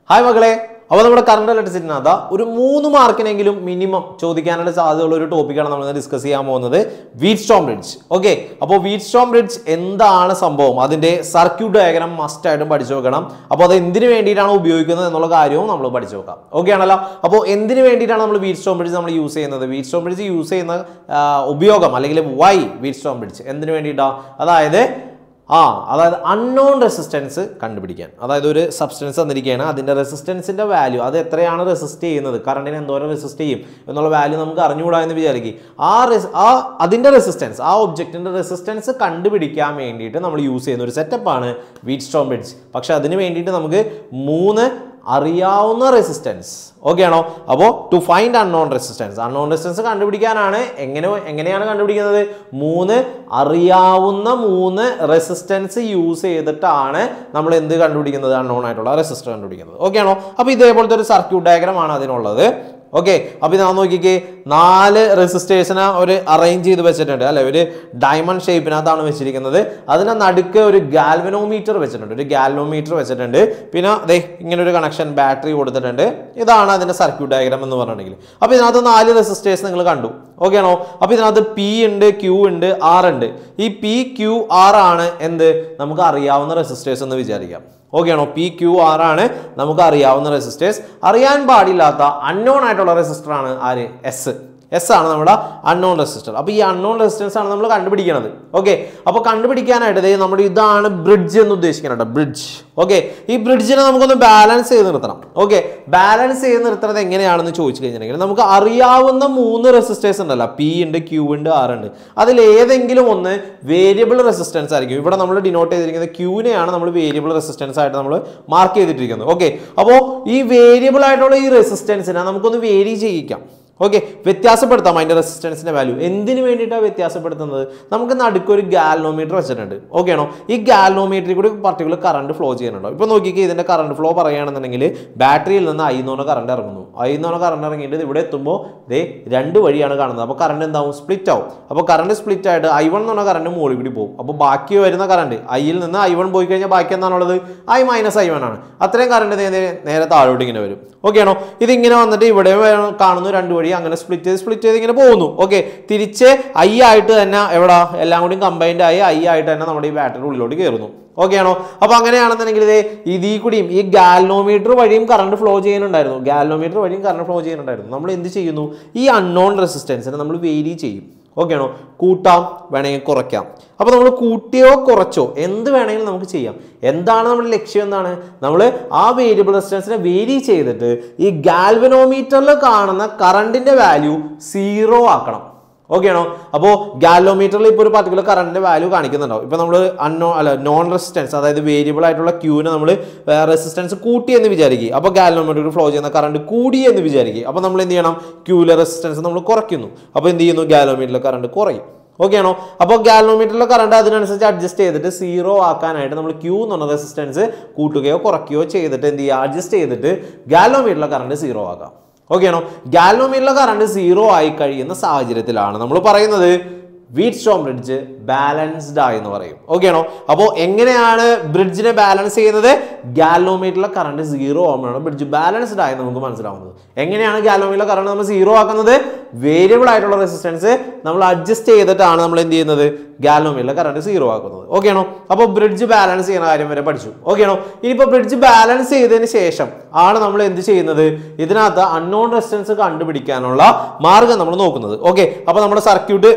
hi മക്കളെ അപ്പോൾ നമ്മുടെ കറണ്ട് ഇലക്ട്രിസിറ്റിനകത്ത് ഒരു മൂന്ന് മാർക്കിനെങ്കിലും മിനിമം ചോദിക്കാനുള്ള സാധ്യതയുള്ള ഒരു ടോപ്പിക്കാണ് നമ്മൾ ഡിസ്കസ് ചെയ്യാൻ പോകുന്നത് വീറ്റ് സ്റ്റോം ബ്രിഡ്ജ് ഓക്കെ അപ്പോൾ വീറ്റ് സ്റ്റോം ബ്രിഡ്ജ് എന്താണ് സംഭവം അതിന്റെ സർക്യൂട്ട് ഡയഗ്രാം മസ്റ്റ് ആയിട്ടും പഠിച്ചു നോക്കണം അപ്പോൾ അത് എന്തിനു വേണ്ടിയിട്ടാണ് ഉപയോഗിക്കുന്നത് എന്നുള്ള കാര്യവും നമ്മൾ പഠിച്ചു നോക്കാം ഓക്കെ ആണല്ലോ അപ്പോൾ എന്തിനു വേണ്ടിയിട്ടാണ് നമ്മൾ വീറ്റ് സ്റ്റോം ബ്രിഡ്ജ് നമ്മൾ യൂസ് ചെയ്യുന്നത് വീറ്റ് സ്റ്റോം ബ്രിഡ്ജ് യൂസ് ചെയ്യുന്ന ആ, ഉപയോഗം അല്ലെങ്കിൽ വൈ വീറ്റ് സ്റ്റോം ബ്രിഡ്ജ് എന്തിനു വേണ്ടിയിട്ടാണ് അതായത് ആ അതായത് അൺനോൺ റെസിസ്റ്റൻസ് കണ്ടുപിടിക്കാൻ അതായത് ഒരു സബ്സ്റ്റൻസ് തന്നിരിക്കുകയാണ് അതിൻ്റെ റെസിസ്റ്റൻസിൻ്റെ വാല്യൂ അത് എത്രയാണ് റെസിസ്റ്റ് ചെയ്യുന്നത് കറണ്ടിനെ എന്തോരം റെസിസ്റ്റ് ചെയ്യും എന്നുള്ള വാല്യൂ നമുക്ക് അറിഞ്ഞുകൂടാ എന്ന് വിചാരിക്കും ആ റെസ് ആ അതിൻ്റെ റെസിസ്റ്റൻസ് ആ ഒബ്ജക്റ്റിൻ്റെ റെസിസ്റ്റൻസ് കണ്ടുപിടിക്കാൻ വേണ്ടിയിട്ട് നമ്മൾ യൂസ് ചെയ്യുന്ന ഒരു സെറ്റപ്പാണ് വീറ്റ് സ്റ്റോം ബ്രിഡ്ജ് പക്ഷെ അതിന് വേണ്ടിയിട്ട് നമുക്ക് മൂന്ന് അറിയാവുന്ന റെസിസ്റ്റൻസ് ഓക്കെ ആണോ അപ്പോൾ to find unknown resistance unknown resistance കണ്ടുപിടിക്കാനാണ് എങ്ങനെ എങ്ങനെയാണ് കണ്ടുപിടിക്കുന്നത് മൂന്ന് അറിയാവുന്ന മൂന്ന് റെസിസ്റ്റൻസ് യൂസ് ചെയ്തിട്ടാണ് നമ്മൾ എന്ത് കണ്ടുപിടിക്കുന്നത് അൺനോൺ ആയിട്ടുള്ള റെസിസ്റ്റർ കണ്ടുപിടിക്കുന്നത് ഓക്കെ ആണോ അപ്പോൾ ഇതേപോലത്തെ ഒരു സർക്യൂട്ട് ഡയഗ്രാം ആണ് അതിനുള്ളത് ഓക്കെ അപ്പോൾ ഇത് നോക്കിക്കേ നാല് റെസിസ്റ്റേഴ്സിനെ ഒരു അറേഞ്ച് ചെയ്ത് വെച്ചിട്ടുണ്ട് അല്ലെ ഒരു ഡയമണ്ട് ഷേപ്പിനകത്താണ് വെച്ചിരിക്കുന്നത് അതിന് നടുക്ക് ഒരു ഗാൽവനോമീറ്റർ വെച്ചിട്ടുണ്ട് ഒരു ഗാൽവനോമീറ്റർ വെച്ചിട്ടുണ്ട് പിന്നെ ദേ ഇങ്ങനെ ഒരു കണക്ഷൻ ബാറ്ററി കൊടുത്തിട്ടുണ്ട് ഇതാണ് അതിന്റെ സർക്യൂട്ട് ഡയഗ്രാം എന്ന് പറഞ്ഞിട്ടുണ്ടെങ്കിൽ അപ്പോൾ ഇതിനകത്ത് നാല് റെസിസ്റ്റേഴ്സ് നിങ്ങൾ കണ്ടു ഓക്കെ ആണോ അപ്പോൾ ഇതിനകത്ത് പി ഉണ്ട് ക്യൂ ഉണ്ട് ആർ ഉണ്ട് ഈ പി ക്യൂ ആർ ആണ് എന്ത് നമുക്ക് അറിയാവുന്ന റെസിസ്റ്റേഴ്സ് എന്ന് വിചാരിക്കാം ഓക്കെ ആണോ പി ക്യൂ ആർ ആണ് നമുക്ക് അറിയാവുന്ന റെസിസ്റ്റേഴ്സ് അറിയാൻ പാടില്ലാത്ത അൺനോൺ ആയിട്ടുള്ള റെസിസ്റ്റർ ആണ് ആര് എസ് എസ് ആണ് നമ്മുടെ അൺനോൺ റെസിസ്റ്റർ അപ്പോൾ ഈ അൺനോൺ റെസിസ്റ്റൻസ് ആണ് നമ്മൾ കണ്ടുപിടിക്കുന്നത് ഓക്കെ അപ്പോൾ കണ്ടുപിടിക്കാനായിട്ട് ദേ നമ്മുടെ ഇതാണ് ബ്രിഡ്ജ് എന്ന് ഉദ്ദേശിക്കുന്നത് ബ്രിഡ്ജ് ഓക്കെ ഈ ബ്രിഡ്ജിനെ നമുക്കൊന്ന് ബാലൻസ് ചെയ്ത് നിർത്തണം ഓക്കെ ബാലൻസ് ചെയ്ത് നിർത്തുന്നത് എങ്ങനെയാണെന്ന് ചോദിച്ചു കഴിഞ്ഞിട്ടുണ്ടെങ്കിൽ നമുക്ക് അറിയാവുന്ന മൂന്ന് റെസിസ്റ്റേഴ്സ് ഉണ്ടല്ലോ പി ഉണ്ട് ക്യൂ ഉണ്ട് ആർ ഉണ്ട് അതിൽ ഏതെങ്കിലും ഒന്ന് വേരിയബിൾ റെസിസ്റ്റൻസ് ആയിരിക്കും ഇവിടെ നമ്മൾ ഡിനോട്ട് ചെയ്തിരിക്കുന്നത് ക്യൂനെയാണ് നമ്മൾ വേരിയബിൾ റെസിസ്റ്റൻസ് ആയിട്ട് നമ്മൾ മാർക്ക് ചെയ്തിട്ടിരിക്കുന്നത് ഓക്കെ അപ്പോൾ ഈ വേരിയബിൾ ആയിട്ടുള്ള ഈ റെസിസ്റ്റൻസിനെ നമുക്കൊന്ന് വേരി ചെയ്യിക്കാം ഓക്കെ വ്യത്യാസപ്പെടുത്താം അതിൻ്റെ റെസിസ്റ്റൻസിൻ്റെ വാല്യൂ എന്തിനു വേണ്ടിയിട്ടാണ് വ്യത്യാസപ്പെടുത്തുന്നത് നമുക്ക് നടുക്കൊരു ഗാലനോമീറ്റർ വെച്ചിട്ടുണ്ട് ഓക്കെ ആണോ ഈ ഗാലനോമീറ്ററിൽ കൂടി പർട്ടിക്കുലർ കറണ്ട് ഫ്ലോ ചെയ്യുന്നുണ്ടോ ഇപ്പോൾ നോക്കിക്കേ ഇതിൻ്റെ കറണ്ട് ഫ്ലോ പറയുകയാണെന്നുണ്ടെങ്കിൽ ബാറ്ററിയിൽ നിന്ന് ഐ എന്ന് പറഞ്ഞ കറണ്ട് ഇറങ്ങുന്നു ഐ എന്ന് പറഞ്ഞ കറണ്ട് ഇറങ്ങിയിട്ട് ഇവിടെ എത്തുമ്പോൾ ദേ രണ്ട് വഴിയാണ് കാണുന്നത് അപ്പോൾ കറണ്ട് എന്താവും സ്പ്ലിറ്റ് ആവും അപ്പോൾ കറണ്ട് സ്പ്ലിറ്റ് ആയിട്ട് ഐ വൺ എന്ന് പറഞ്ഞ കറണ്ട് മുകളിൽ കൂടി പോകും അപ്പോൾ ബാക്കി വരുന്ന കറണ്ട് ഐയിൽ നിന്ന് ഐ വൺ പോയി കഴിഞ്ഞാൽ ബാക്കി എന്താണുള്ളത് ഐ മൈനസ് ഐ വൺ ആണ് അത്രയും കറണ്ട് നേരെ നേരെ താഴോട്ട് ഇങ്ങനെ വരും ഓക്കെ ആണോ ഇതിങ്ങനെ വന്നിട്ട് ഇവിടെ വേ- കാണുന്നു രണ്ട് വഴി അങ്ങനെ സ്പ്ലിറ്റ് ചെയ്ത് സ്പ്ലിറ്റ് ചെയ്ത് ഇങ്ങനെ പോകുന്നു ഓക്കെ തിരിച്ച് ഐ ആയിട്ട് തന്നെ എവിടെ എല്ലാം കൂടി കമ്പൈൻഡ് ആയി ഐ ആയിട്ട് തന്നെ നമ്മുടെ ഈ ബാറ്ററി ഉള്ളിലോട്ട് കയറുന്നു ഓക്കെ ആണോ അപ്പൊ അങ്ങനെയാണെന്നുണ്ടെങ്കിൽ ഇത് ഇതിൽ കൂടിയും ഈ ഗാൽനോമീറ്റർ വഴിയും കറണ്ട് ഫ്ലോ ചെയ്യുന്നുണ്ടായിരുന്നു ഗാൽനോമീറ്റർ വഴിയും കറണ്ട് ഫ്ലോ ചെയ്യുന്നുണ്ടായിരുന്നു നമ്മൾ എന്ത് ചെയ്യുന്നു ഈ അൺനോൺ റെസിസ്റ്റൻസിനെ നമ്മൾ വേരി ചെയ്യും ഓക്കെ ആണോ കൂട്ടാം വേണമെങ്കിൽ കുറയ്ക്കാം അപ്പോൾ നമ്മൾ കൂട്ടിയോ കുറച്ചോ എന്ത് വേണമെങ്കിലും നമുക്ക് ചെയ്യാം എന്താണ് നമ്മുടെ ലക്ഷ്യം എന്താണ് നമ്മൾ ആ വേരിയബിൾ റെസിസ്റ്റൻസിനെ വേരി ചെയ്തിട്ട് ഈ ഗാൽവനോമീറ്ററിൽ കാണുന്ന കറണ്ടിന്റെ വാല്യൂ സീറോ ആക്കണം ഓക്കെ ആണോ അപ്പോൾ ഗാലോമീറ്ററിൽ ഇപ്പോൾ ഒരു പർട്ടിക്കുലർ കറണ്ടിന്റെ വാല്യൂ കാണിക്കുന്നുണ്ടാവും ഇപ്പോൾ നമ്മൾ അൺനോ അല്ല നോൺ റെസിസ്റ്റൻസ് അതായത് വേരിയബിൾ ആയിട്ടുള്ള ക്യൂവിന് നമ്മൾ റെസിസ്റ്റൻസ് കൂട്ടി എന്ന് വിചാരിക്കുക അപ്പോൾ ഗാലോമീറ്ററിൽ ഫ്ലോ ചെയ്യുന്ന കറണ്ട് കൂടി എന്ന് വിചാരിക്കുക അപ്പോൾ നമ്മൾ എന്ത് ചെയ്യണം ക്യൂവിലെ റെസിസ്റ്റൻസ് നമ്മൾ കുറയ്ക്കുന്നു അപ്പോൾ എന്ത് ചെയ്യുന്നു ഗാലോമീറ്ററിലെ കറണ്ട് കുറയും ഓക്കെ ആണോ അപ്പോൾ ഗാലനോമീറ്ററിലെ കറണ്ട് അതിനനുസരിച്ച് അഡ്ജസ്റ്റ് ചെയ്തിട്ട് സീറോ ആക്കാനായിട്ട് നമ്മൾ ക്യൂ എന്ന് പറഞ്ഞ റെസിസ്റ്റൻസ് കൂട്ടുകയോ കുറയ്ക്കുകയോ ചെയ്തിട്ട് എന്ത് ചെയ്യുക അഡ്ജസ്റ്റ് ചെയ്തിട്ട് ഗാലനോമീറ്ററിലെ കറണ്ട് സീറോ ആക്കാം ഓക്കെ ആണോ ഗാലനോമീറ്ററിലെ കറണ്ട് സീറോ ആയി കഴിയുന്ന സാഹചര്യത്തിലാണ് നമ്മൾ പറയുന്നത് വീറ്റ് സ്റ്റോം ബ്രിഡ്ജ് ബാലൻസ്ഡ് ആയി എന്ന് പറയും ഓക്കെ ആണോ അപ്പോൾ എങ്ങനെയാണ് ബ്രിഡ്ജിനെ ബാലൻസ് ചെയ്യുന്നത് ഗാലോമീറ്ററിലെ കറണ്ട് സീറോ ആകുമ്പോഴാണ് ബ്രിഡ്ജ് ബാലൻസ്ഡ് ആയി നമുക്ക് മനസ്സിലാവുന്നത് എങ്ങനെയാണ് ഗാലോമീറ്ററിലെ കറണ്ട് നമ്മൾ സീറോ ആക്കുന്നത് വേരിയബിൾ ആയിട്ടുള്ള റെസിസ്റ്റൻസ് നമ്മൾ അഡ്ജസ്റ്റ് ചെയ്തിട്ടാണ് നമ്മൾ എന്ത് ചെയ്യുന്നത് ഗാലോമീറ്ററിലെ കറണ്ട് സീറോ ആക്കുന്നത് ഓക്കെ ആണോ അപ്പോൾ ബ്രിഡ്ജ് ബാലൻസ് ചെയ്യുന്ന കാര്യം വരെ പഠിച്ചു ഓക്കെ ആണോ ഇനിയിപ്പോൾ ബ്രിഡ്ജ് ബാലൻസ് ചെയ്തതിന് ശേഷം ആണ് നമ്മൾ എന്ത് ചെയ്യുന്നത് ഇതിനകത്ത് അൺനോൺ റെസിസ്റ്റൻസ് കണ്ടുപിടിക്കാനുള്ള മാർഗം നമ്മൾ നോക്കുന്നത് ഓക്കെ അപ്പോൾ നമ്മുടെ സർക്യൂട്ട്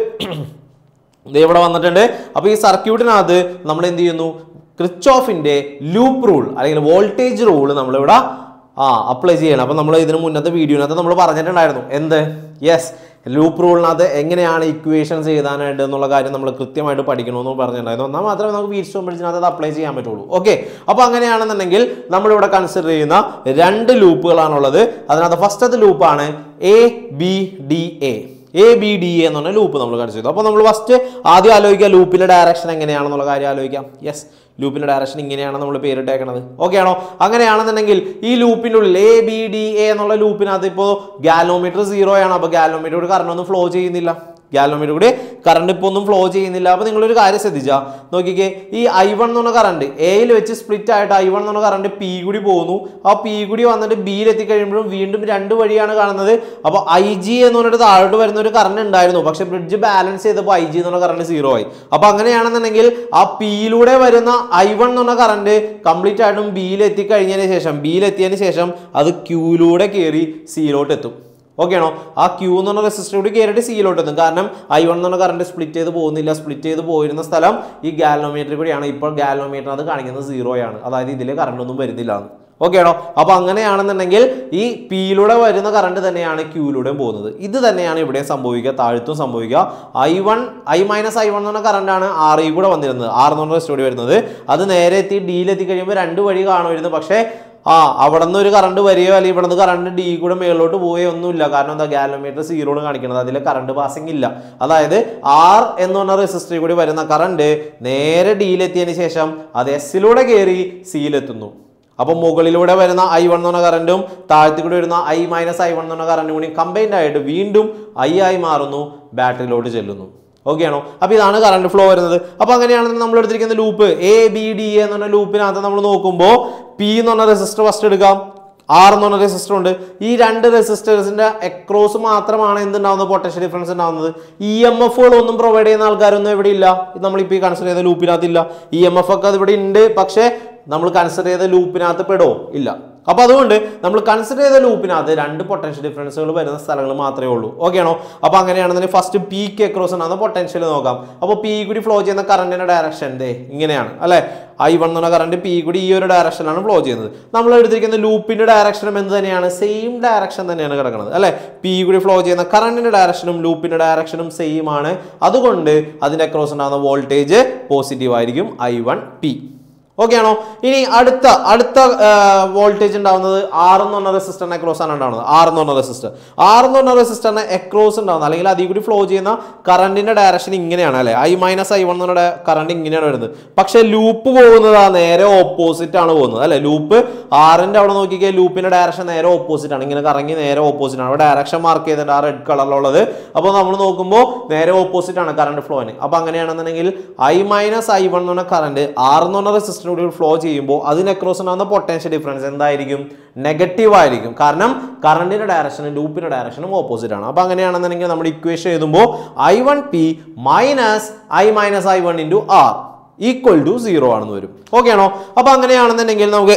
ദേ ഇവിടെ വന്നിട്ടുണ്ട് അപ്പോൾ ഈ സർക്യൂട്ടിനകത്ത് നമ്മൾ എന്ത് ചെയ്യുന്നു ക്രിച്ചോഫിന്റെ ലൂപ്പ് റൂൾ അല്ലെങ്കിൽ വോൾട്ടേജ് റൂൾ നമ്മളിവിടെ ആ അപ്ലൈ ചെയ്യണം അപ്പോൾ നമ്മൾ ഇതിന് മുന്നത്തെ വീഡിയോനകത്ത് നമ്മൾ പറഞ്ഞിട്ടുണ്ടായിരുന്നു എന്ത് യെസ് ലൂപ്പ് റൂളിനകത്ത് എങ്ങനെയാണ് ഇക്വേഷൻസ് എഴുതാനായിട്ട് എന്നുള്ള കാര്യം നമ്മൾ കൃത്യമായിട്ട് പഠിക്കണമെന്ന് പറഞ്ഞിട്ടുണ്ടായിരുന്നു എന്നാൽ മാത്രമേ നമുക്ക് വീറ്റ് സ്റ്റോം ബ്രിഡ്ജിനകത്ത് അത് അപ്ലൈ ചെയ്യാൻ പറ്റുള്ളൂ ഓക്കെ അപ്പോൾ അങ്ങനെയാണെന്നുണ്ടെങ്കിൽ നമ്മളിവിടെ കൺസിഡർ ചെയ്യുന്ന രണ്ട് ലൂപ്പുകളാണുള്ളത് അതിനകത്ത് ഫസ്റ്റത്തെ ലൂപ്പാണ് A B D A A B D A എന്ന് പറഞ്ഞ ലൂപ്പ് നമ്മൾ കൺസിഡർ ചെയ്തു അപ്പോൾ നമ്മൾ ഫസ്റ്റ് ആദ്യം ആലോചിക്കുക ലൂപ്പിൻ്റെ ഡയറക്ഷൻ എങ്ങനെയാണെന്നുള്ള കാര്യം ആലോചിക്കാം യെസ് ലൂപ്പിൻ്റെ ഡയറക്ഷൻ ഇങ്ങനെയാണ് നമ്മൾ പേരിട്ടേക്കണത് ഓക്കെ ആണോ അങ്ങനെയാണെന്നുണ്ടെങ്കിൽ ഈ ലൂപ്പിൻ്റെ ഉള്ളിൽ എ ബി ഡി എ എന്നുള്ള ലൂപ്പിനകത്ത് ഇപ്പോൾ ഗാലോമീറ്റർ സീറോ ആണ് അപ്പോൾ ഗാലോമീറ്റർ കറണ്ട് ഒന്നും ഫ്ലോ ചെയ്യുന്നില്ല ഗാലോമീറ്റർ കൂടി കറണ്ട് ഇപ്പോൾ ഒന്നും ഫ്ലോ ചെയ്യുന്നില്ല അപ്പോൾ നിങ്ങളൊരു കാര്യം ശ്രദ്ധിച്ചാൽ നോക്കിക്കേ ഈ ഐ വൺ എന്ന് പറഞ്ഞ കറണ്ട് എയിൽ വെച്ച് സ്പ്ലിറ്റ് ആയിട്ട് ഐ വൺ എന്ന് പറഞ്ഞ കറണ്ട് പി കൂടി പോകുന്നു ആ പി കൂടി വന്നിട്ട് ബിയിൽ എത്തിക്കഴിയുമ്പോഴും വീണ്ടും രണ്ട് വഴിയാണ് കാണുന്നത് അപ്പോൾ ഐ ജി എന്ന് പറഞ്ഞിട്ട് താഴോട്ട് വരുന്ന ഒരു കറണ്ട് ഉണ്ടായിരുന്നു പക്ഷെ ബ്രിഡ്ജ് ബാലൻസ് ചെയ്തപ്പോൾ ഐ ജി എന്ന് പറഞ്ഞ കറണ്ട് സീറോ ആയി അപ്പോൾ അങ്ങനെയാണെന്നുണ്ടെങ്കിൽ ആ പിയിലൂടെ വരുന്ന ഐ വൺ എന്ന് പറഞ്ഞ കറണ്ട് കംപ്ലീറ്റ് ആയിട്ടും ബിയിൽ എത്തിക്കഴിഞ്ഞതിന് ശേഷം ബിയിൽ എത്തിയതിന് ശേഷം അത് ക്യൂയിലൂടെ കയറി സിയിലോട്ട് എത്തും ഓക്കെ ആണോ ആ ക്യൂ എന്ന് പറഞ്ഞ റെസിസ്റ്റർ കൂടി കയറിയിട്ട് സിയിലോട്ട് എത്തും കാരണം ഐ വൺ എന്ന് പറഞ്ഞ കറണ്ട് സ്പ്ലിറ്റ് ചെയ്ത് പോകുന്നില്ല സ്പ്ലിറ്റ് ചെയ്ത് പോയിരുന്ന സ്ഥലം ഈ ഗാലോമീറ്റർ കൂടിയാണ് ഇപ്പോൾ ഗാലോമീറ്റർ അത് കാണിക്കുന്നത് സീറോ ആണ് അതായത് ഇതിൽ കറണ്ട് ഒന്നും വരുന്നില്ല എന്ന് ഓക്കെ ആണോ അപ്പോൾ അങ്ങനെയാണെന്നുണ്ടെങ്കിൽ ഈ പിയിലൂടെ വരുന്ന കറണ്ട് തന്നെയാണ് ക്യൂയിലൂടെയും പോകുന്നത് ഇത് തന്നെയാണ് ഇവിടെ സംഭവിക്കുക താഴ്ത്തും സംഭവിക്കുക I one I minus I one എന്ന് പറഞ്ഞ കറണ്ടാണ് ആർ ഇ കൂടെ വന്നിരുന്നത് ആർ എന്ന് പറഞ്ഞ റെസ്റ്റോറി വരുന്നത് അത് നേരെ എത്തി ഡിയിൽ എത്തി കഴിയുമ്പോൾ രണ്ട് വഴി കാണുമായിരുന്നു പക്ഷേ ആ അവിടെ നിന്ന് ഒരു കറണ്ട് വരികയോ അല്ലെങ്കിൽ ഇവിടെ നിന്ന് കറണ്ട് ഡി കൂടെ മേളിലോട്ട് പോവുകയോ ഒന്നുമില്ല കാരണം എന്താ ഗാലോമീറ്റർ സീറോ ആണ് കാണിക്കുന്നത് അതിൽ കറണ്ട് പാസിംഗ് ഇല്ല അതായത് ആർ എന്ന് പറഞ്ഞ റെസിസ്റ്ററിൽ കൂടി വരുന്ന കറണ്ട് നേരെ ഡിയിലെത്തിയതിന് ശേഷം അത് എസിലൂടെ കയറി സിയിലെത്തുന്നു അപ്പോൾ മുകളിലൂടെ വരുന്ന ഐ വൺ എന്ന് പറഞ്ഞ കറണ്ടും താഴത്തിൽ കൂടി വരുന്ന ഐ മൈനസ് ഐ വൺ എന്ന് പറഞ്ഞ കറണ്ടും കൂടി കമ്പൈൻഡ് ആയിട്ട് വീണ്ടും ഐ ആയി മാറുന്നു ബാറ്ററിയിലോട്ട് ചെല്ലുന്നു ഓക്കെ ആണോ അപ്പോൾ ഇതാണ് കറണ്ട് ഫ്ലോ വരുന്നത് അപ്പോൾ അങ്ങനെയാണെന്ന് നമ്മൾ എടുത്തിരിക്കുന്ന loop A B D A എന്ന് പറഞ്ഞ ലൂപ്പിനകത്ത് നമ്മൾ നോക്കുമ്പോൾ പി എന്ന് പറഞ്ഞ റെസിസ്റ്റർ ഫസ്റ്റ് എടുക്കാം ആർ എന്ന് പറഞ്ഞ റെസിസ്റ്റർ ഉണ്ട് ഈ രണ്ട് റെസിസ്റ്റേഴ്സിന്റെ എക്രോസ് മാത്രമാണ് എന്തുണ്ടാവുന്നത് പൊട്ടൻഷ്യൽ ഡിഫറൻസ് ഉണ്ടാവുന്നത് ഇ എം എഫുകൾ ഒന്നും പ്രൊവൈഡ് ചെയ്യുന്ന ആൾക്കാരൊന്നും ഇവിടെ ഇല്ല നമ്മളിപ്പോൾ ഈ കൺസിഡർ ചെയ്ത ലൂപ്പിനകത്ത് ഇല്ല ഇ എം എഫ് ഒക്കെ അത് ഇവിടെ ഉണ്ട് പക്ഷേ നമ്മൾ കൺസിഡർ ചെയ്ത ലൂപ്പിനകത്ത് പെടോ ഇല്ല അപ്പോൾ അതുകൊണ്ട് നമ്മൾ കൺസിഡർ ചെയ്ത ലൂപ്പിനകത്ത് രണ്ട് പൊട്ടൻഷ്യൽ ഡിഫറൻസുകൾ വരുന്ന സ്ഥലങ്ങൾ മാത്രമേ ഉള്ളൂ ഓക്കെ ആണോ അപ്പോൾ അങ്ങനെയാണെന്നുണ്ടെങ്കിൽ ഫസ്റ്റ് പീക്ക് എക്രോസ് ഉണ്ടാകുന്ന പൊട്ടൻഷ്യൽ നോക്കാം അപ്പോൾ പി കൂടി ഫ്ലോ ചെയ്യുന്ന കറണ്ടിന്റെ ഡയറക്ഷൻ ദേ ഇങ്ങനെയാണ് അല്ലേ ഐ വൺ എന്ന കറണ്ട് പി കൂടി ഈ ഒരു ഡയറക്ഷനിലാണ് ഫ്ലോ ചെയ്യുന്നത് നമ്മൾ എടുത്തിരിക്കുന്ന ലൂപ്പിന്റെ ഡയറക്ഷനും എന്ത് തന്നെയാണ് സെയിം ഡയറക്ഷൻ തന്നെയാണ് കിടക്കുന്നത് അല്ലേ പി കൂടി ഫ്ലോ ചെയ്യുന്ന കറണ്ടിന്റെ ഡയറക്ഷനും ലൂപ്പിന്റെ ഡയറക്ഷനും സെയിം ആണ് അതുകൊണ്ട് അതിന്റെ അക്രോസ് ഉണ്ടാകുന്ന വോൾട്ടേജ് പോസിറ്റീവ് ആയിരിക്കും ഐ വൺ പി ഓക്കെ ആണോ ഇനി അടുത്ത അടുത്ത വോൾട്ടേജ് ഉണ്ടാവുന്നത് ആർ എന്ന് പറഞ്ഞ റെസിസ്റ്ററിനെ ക്രോസ് ആണ് ഉണ്ടാവുന്നത് ആർ എന്ന് പറഞ്ഞ റെസിസ്റ്റർ ആർ എന്ന് പറഞ്ഞ റെസിസ്റ്ററിനെ എക്രോസ് ഉണ്ടാവുന്നത് അല്ലെങ്കിൽ അതിൽ കൂടി ഫ്ലോ ചെയ്യുന്ന കറണ്ടിന്റെ ഡയറക്ഷൻ ഇങ്ങനെയാണ് അല്ലെ ഐ മൈനസ് ഐ വൺ എന്നുള്ള കറണ്ട് ഇങ്ങനെയാണ് വരുന്നത് പക്ഷേ ലൂപ്പ് പോകുന്നത് ആ നേരെ ഓപ്പോസിറ്റ് ആണ് പോകുന്നത് അല്ലെ ലൂപ്പ് ആറിന്റെ അവിടെ നോക്കിക്കേ ലൂപ്പിന്റെ ഡയറക്ഷൻ നേരെ ഓപ്പോസിറ്റ് ആണ് ഇങ്ങനെ കറങ്ങി നേരെ ഓപ്പോസിറ്റ് ആണ് അവിടെ ഡയറക്ഷൻ മാർക്ക് ചെയ്തിട്ടുണ്ട് ആ റെഡ് കളറിലുള്ളത് അപ്പോൾ നമ്മൾ നോക്കുമ്പോൾ നേരെ ഓപ്പോസിറ്റ് ആണ് കറണ്ട് ഫ്ലോന് അപ്പോൾ അങ്ങനെയാണെന്നുണ്ടെങ്കിൽ ഐ മൈനസ് ഐ വൺ എന്ന് പറഞ്ഞ കറണ്ട് ആർ എന്ന് പറഞ്ഞ റെസിസ്റ്ററിലൂടെ ഫ്ലോ ചെയ്യുമ്പോൾ അതിന് അക്രോസ് ഉണ്ടാകുന്ന പൊട്ടൻഷ്യൽ ഡിഫറൻസ് എന്തായിരിക്കും നെഗറ്റീവ് ആയിരിക്കും കാരണം കറണ്ടിന്റെ ഡയറക്ഷനും ലൂപ്പിന്റെ ഡയറക്ഷനും ഓപ്പോസിറ്റ് ആണ് അപ്പോൾ അങ്ങനെയാണെന്നുണ്ടെങ്കിൽ നമ്മൾ ഇക്വേഷൻ എഴുതുമ്പോൾ I one P minus I minus I one into R equal to zero ആണെന്ന് വരും ഓക്കെ ആണോ അപ്പോൾ അങ്ങനെയാണെന്നുണ്ടെങ്കിൽ നമുക്ക്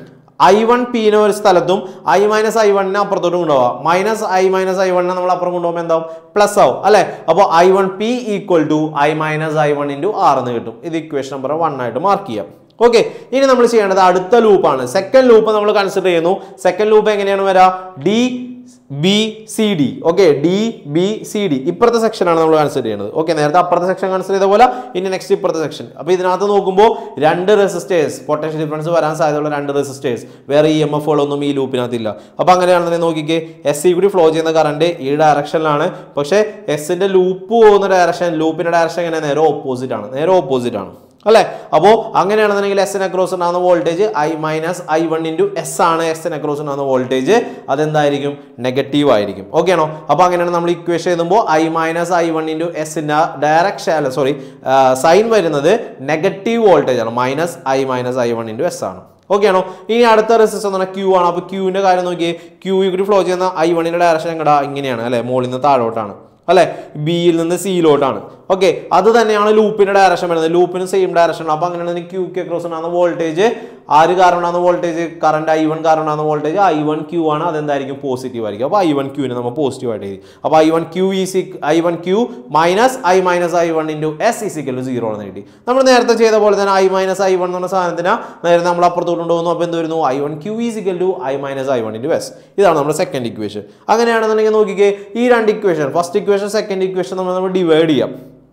ഐ വൺ പീനെ ഒരു സ്ഥലത്തും ഐ മൈനസ് ഐ വണ്ണിനെ അപ്പുറത്തോട്ടും കൊണ്ടുപോകാം മൈനസ് ഐ മൈനസ് ഐ വണ്ണിനെ നമ്മൾ അപ്പുറം കൊണ്ടുപോകുമ്പോൾ എന്താവും പ്ലസ് ആവും അല്ലെ അപ്പോൾ I one P equal to I minus I one into R എന്ന് കിട്ടും ഇത് ഇക്വേഷൻ നമ്പർ വൺ ആയിട്ട് മാർക്ക് ചെയ്യാം ഓക്കെ ഇനി നമ്മൾ ചെയ്യേണ്ടത് അടുത്ത ലൂപ്പാണ് സെക്കൻഡ് ലൂപ്പ് നമ്മൾ കൺസിഡർ ചെയ്യുന്നു സെക്കൻഡ് ലൂപ്പ് എങ്ങനെയാണ് വരിക D B C D okay D B C D ഇപ്പുറത്തെ സെക്ഷനാണ് നമ്മൾ കൺസിഡർ ചെയ്യുന്നത് ഓക്കെ നേരത്തെ അപ്പുറത്തെ സെക്ഷൻ കൺസിഡർ ചെയ്ത പോലെ ഇനി നെക്സ്റ്റ് ഇപ്പുറത്തെ സെക്ഷൻ അപ്പോൾ ഇതിനകത്ത് നോക്കുമ്പോൾ രണ്ട് റെസിസ്റ്റേഴ്സ് പൊട്ടൻഷ്യൽ ഡിഫറൻസ് വരാൻ സാധ്യതയുള്ള രണ്ട് റെസിസ്റ്റേഴ്സ് വേറെ ഇ എം എഫുകളൊന്നും ഈ ലൂപ്പിനകത്തില്ല അപ്പോൾ അങ്ങനെയാണെന്നുണ്ടെങ്കിൽ നോക്കിക്കേ എസ് സി കൂടി ഫ്ലോ ചെയ്യുന്ന കറണ്ട് ഈ ഡയറക്ഷനിലാണ് പക്ഷേ എസിന്റെ ലൂപ്പ് പോകുന്ന ഡയറക്ഷൻ ലൂപ്പിന്റെ ഡയറക്ഷൻ എങ്ങനെ നേരെ ഓപ്പോസിറ്റ് ആണ് നേരെ ഓപ്പോസിറ്റ് ആണ് അല്ലേ അപ്പോൾ അങ്ങനെയാണെന്നുണ്ടെങ്കിൽ എസ് അക്രോസ് ഉണ്ടാകുന്ന voltage I minus I one into S ആണ് എസ് അക്രോസ് ഉണ്ടാകുന്ന വോൾട്ടേജ് അതെന്തായിരിക്കും നെഗറ്റീവ് ആയിരിക്കും ഓക്കെ ആണോ അപ്പോൾ അങ്ങനെയാണ് നമ്മൾ ഇക്വേഷൻ എഴുതുമ്പോൾ I minus I one into എസിൻ്റെ ഡയറക്ഷൻ അല്ല സോറി സൈൻ വരുന്നത് നെഗറ്റീവ് വോൾട്ടേജ് ആണ് minus I minus I one into S ആണ് ഓക്കെ ആണോ ഇനി അടുത്ത റെസിസ്റ്റർ എന്ന് പറഞ്ഞാൽ ക്യൂ ആണ് അപ്പോൾ ക്യൂവിൻ്റെ കാര്യം നോക്കിയേ ക്യൂ കൂടി ഫ്ലോ ചെയ്യുന്ന ഐ വണ്ണിൻ്റെ ഡയറക്ഷൻ എങ്ങടാ ഇങ്ങനെയാണ് അല്ലേ മുകളിൽ നിന്ന് താഴോട്ടാണ് അല്ലെ ബിയിൽ നിന്ന് സിയിലോട്ടാണ് ഓക്കെ അത് തന്നെയാണ് ലൂപ്പിന്റെ ഡയറക്ഷൻ വരുന്നത് ലൂപ്പിന് സെയിം ഡയറക്ഷൻ അപ്പൊ അങ്ങനെയാണെങ്കിൽ ക്യൂ കെ ക്രോസ് ഉണ്ടാകുന്ന വോൾട്ടേജ് ആര് കാരണമാണ് വോൾട്ടേജ് കറണ്ട് ഐ വൺ കാരണമാണ് വോൾട്ടേജ് ഐ വൺ ക്യൂ ആണ് അതെന്തായിരിക്കും പോസിറ്റീവ് ആയിരിക്കും അപ്പോൾ ഐ വൺ ക്യൂവിനെ നമ്മൾ പോസിറ്റീവ് ആയിട്ട് എഴുതി അപ്പോൾ I one Q is I one Q minus I minus I one into S is equal zero എന്ന് എഴുതി നമ്മൾ നേരത്തെ ചെയ്ത പോലെ തന്നെ ഐ മൈനസ് ഐ വൺ എന്ന സാധനത്തിന് നേരെ നമ്മൾ അപ്പുറത്തോട്ട് കൊണ്ടുപോകുന്നു അപ്പോൾ എന്ത് വരുന്നു I one Q is equal to I minus I one into S ഇതാണ് നമ്മുടെ സെക്കൻഡ് ഇക്വേഷൻ അങ്ങനെയാണെന്നുണ്ടെങ്കിൽ നോക്കിക്കേ ഈ രണ്ട് equation first equation second equation നമ്മൾ നമ്മൾ ഡിവൈഡ് ചെയ്യാം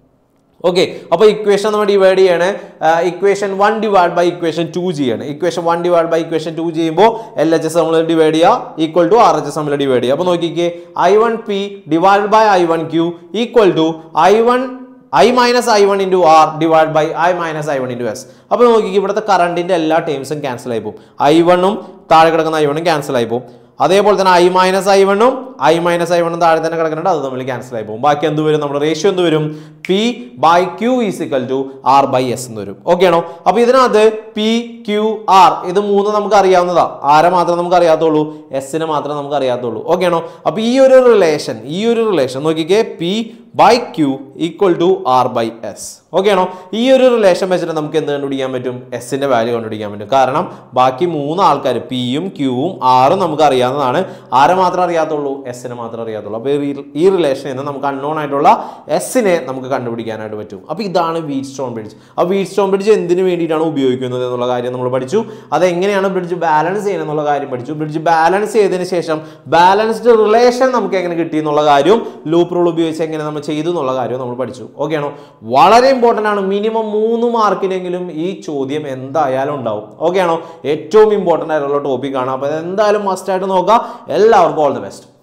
ഓക്കെ അപ്പോൾ ഇക്വേഷൻ നമ്മൾ ഡിവൈഡ് ചെയ്യണേ equation one divide by equation two ചെയ്യണം equation one divide by equation two ചെയ്യുമ്പോൾ എൽ എച്ച് എസ് നമ്മൾ ഡിവൈഡ് ചെയ്യുക equal to R H S നമ്മൾ ഡിവൈഡ് ചെയ്യുക അപ്പോൾ നോക്കിക്കേ I one P divide by I one Q equal to I one I minus I one into R divide by I minus I one into S അപ്പോൾ നോക്കിക്കേ ഇവിടുത്തെ കറണ്ടിൻ്റെ എല്ലാ ടേംസും cancel ആയി പോകും ഐ വണ്ണും താഴെ കിടക്കുന്ന ഐ വണ്ണും ക്യാൻസൽ ആയി പോകും അതേപോലെ തന്നെ ഐ മൈനസ് ഐ വണ്ണും ഐ മൈനസ് ഐ വണ്ണും താഴെ തന്നെ കിടക്കുന്നുണ്ട് അത് തമ്മിൽ ക്യാൻസൽ ആയി പോകും ബാക്കി എന്ത് വരും നമ്മുടെ റേഷ്യോ എന്ത് വരും P by Q is equal to R by S എന്ന് വരും ഓക്കെ ആണോ അപ്പൊ ഇതിനകത്ത് പി ക്യൂ ആർ ഇത് മൂന്ന് നമുക്ക് അറിയാവുന്നതാ ആരെ മാത്രമേ നമുക്ക് അറിയാത്തുള്ളൂ എസിനെ മാത്രമേ നമുക്ക് അറിയാത്തുള്ളൂ ഓക്കെ ആണോ അപ്പൊ ഈ ഒരു റിലേഷൻ ഈ ഒരു റിലേഷൻ നോക്കിക്കേ P by Q equal to R by S okay ആണോ ഈ ഒരു റിലേഷൻ വെച്ചിട്ട് നമുക്ക് എന്ത് കണ്ടുപിടിക്കാൻ പറ്റും എസിന്റെ വാല്യൂ കണ്ടുപിടിക്കാൻ പറ്റും കാരണം ബാക്കി മൂന്ന് ആൾക്കാർ പിയും ക്യൂവും ആറും നമുക്ക് അറിയാവുന്നതാണ് ആരെ മാത്രമേ അറിയാത്തുള്ളൂ എസിനെ മാത്രമേ അറിയാത്തുള്ളൂ അപ്പോൾ ഈ റിലേഷനിൽ നിന്ന് നമുക്ക് അൺനോൺ ആയിട്ടുള്ള എസിനെ നമുക്ക് കണ്ടുപിടിക്കാനായിട്ട് പറ്റും അപ്പോൾ ഇതാണ് വീറ്റ് സ്റ്റോൺ ബ്രിഡ്ജ് ആ വീറ്റ് സ്റ്റോൺ ബ്രിഡ്ജ് എന്തിനു വേണ്ടിയിട്ടാണ് ഉപയോഗിക്കുന്നത് എന്നുള്ള കാര്യം നമ്മൾ പഠിച്ചു അത് എങ്ങനെയാണ് ബ്രിഡ്ജ് ബാലൻസ് ചെയ്യുന്നത് എന്നുള്ള കാര്യം പഠിച്ചു ബ്രിഡ്ജ് ബാലൻസ് ചെയ്തതിന് ശേഷം ബാലൻസ്ഡ് റിലേഷൻ നമുക്ക് എങ്ങനെ കിട്ടി എന്നുള്ള കാര്യവും ലൂപ്പ് റൂൾ ഉപയോഗിച്ച് എങ്ങനെ നമ്മൾ ചെയ്തു എന്നുള്ള കാര്യവും നമ്മൾ പഠിച്ചു ഓക്കെ ആണോ വളരെ ഇമ്പോർട്ടൻ്റ് ആണ് മിനിമം മൂന്ന് മാർക്കിനെങ്കിലും ഈ ചോദ്യം എന്തായാലും ഉണ്ടാവും ഓക്കെ ആണോ ഏറ്റവും ഇമ്പോർട്ടൻ്റ് ആയിട്ടുള്ള ടോപ്പിക്കാണ് അപ്പോൾ എന്തായാലും മസ്റ്റ് ആയിട്ട് നോക്കുക എല്ലാവർക്കും ഓൾ ദി ബെസ്റ്റ്